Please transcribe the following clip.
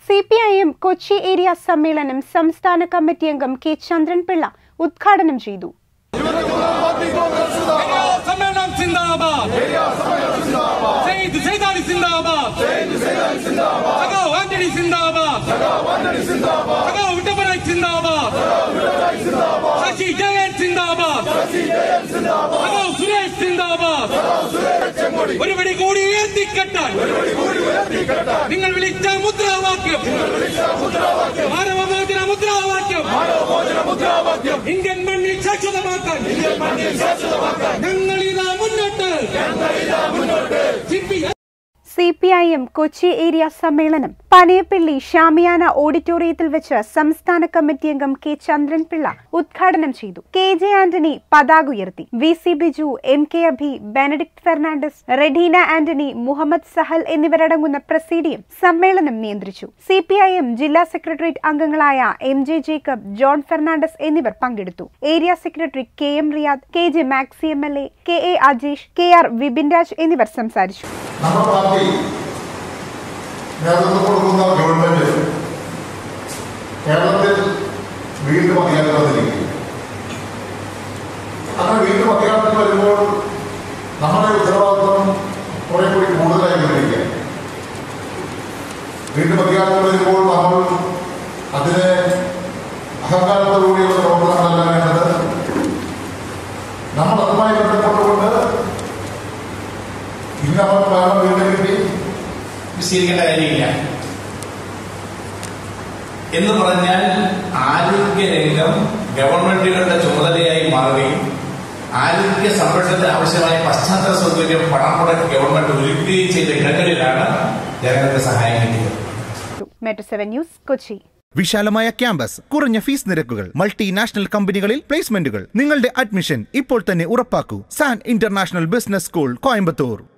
C P I M Kochi area സമ്മേളനം സംസ്ഥാന committee അംഗം കെ ചന്ദ്രൻപിള്ള ഉദ്ഘാടനം ചെയ്തു സമ്മേളനം സിന്ദാബാദ് സെയ്ദ് സെയ്ദാലി സിന്ദാബാദ് സഖാവ് ആന്റണി സിന്ദാബാദ് സഖാവ് വിട്ടപ്പനായി സിന്ദാബാദ് ശശി ജയൻ സിന്ദാബാദ് സഖാവ് സുരേഷ് സിന്ദാബാദ് ഒരു പിടി കൂടി ഉയർത്തിക്കെട്ടാൻ നിങ്ങൾ വിളിച്ച മുദ്രാവാക്യം മാനവമോചന മുദ്രാവാക്യം ഇന്ത്യൻ മണ്ണിൽ ശാശ്വതമാക്കാൻ ഞങ്ങൾ ഇതാ മുന്നോട്ട് C P C P I M Kochi area സമ്മേളനം പനയപ്പള്ളി ഷാമിയാന ഓഡിറ്റോറിയത്തിൽ വെച്ച് സംസ്ഥാന കമ്മിറ്റി അംഗം കെ ചന്ദ്രൻപിള്ള ഉദ്ഘാടനം ചെയ്തു കെ ജെ ആന്റണി പതാക ഉയർത്തി V C Biju M K Abhi Benedict Fernandes Redeena Antony Muhammad Sahal എന്നിവരടങ്ങുന്ന പ്രസീഡിയം സമ്മേളനം നിയന്ത്രിച്ചു സി പി ഐ എം ജില്ലാ സെക്രട്ടേറിയറ്റ് അംഗങ്ങളായ എം ജെ ജേക്കബ് ജോൺ ഫെർണാണ്ടസ് എന്നിവർ പങ്കെടുത്തു area secretary K M Riyad K J Maxi M L A K A Ajeesh K R Vipin Raj എന്നിവർ സംസാരിച്ചു നമ്മുടെ പാർട്ടി നേതൃത്വം കൊടുക്കുന്ന ഗവൺമെന്റ് കേരളത്തിൽ വീണ്ടും അധികാരത്തിലിരിക്കും അങ്ങനെ വീണ്ടും അധികാരത്തിൽ വരുമ്പോൾ നമ്മുടെ ഉത്തരവാദിത്വം കുറെ കൂടി കൂടുതലായി കൊണ്ടിരിക്കുക വീണ്ടും അധികാരത്തിൽ വരുമ്പോൾ നമ്മൾ അതിനെ അഹങ്കാരത്തോടുകൂടിയുള്ള പ്രവർത്തനങ്ങളല്ല വേണ്ടത് നമ്മൾ അതുമായി ബന്ധപ്പെട്ടുകൊണ്ട് ഇന്ന് അവർ ഭരണം വീണ്ടും കിട്ടി വിശദീകരിക്കേണ്ട കാര്യമില്ല എന്ന് പറഞ്ഞാൽ ആരോഗ്യരംഗം ഗവൺമെന്റുകളുടെ ചുമതലയായി മാറുകയും ആരോഗ്യ സംരക്ഷണത്തിന് ആവശ്യമായ പശ്ചാത്തല സൗകര്യം പണം മുടക്കി ഗവൺമെന്റ് ഒരുക്കുകയും ചെയ്ത ഇടങ്ങളിലാണ് ജനങ്ങൾക്ക് സഹായം കിട്ടിയത് മെട്രോ സെവൻ ന്യൂസ് കൊച്ചി വിശാലമായ ക്യാമ്പസ് കുറഞ്ഞ ഫീസ് നിരക്കുകൾ മൾട്ടിനാഷണൽ കമ്പനികളിൽ പ്ലേസ്മെന്റുകൾ നിങ്ങളുടെ അഡ്മിഷൻ ഇപ്പോൾ തന്നെ ഉറപ്പാക്കൂ San international business school Coimbatore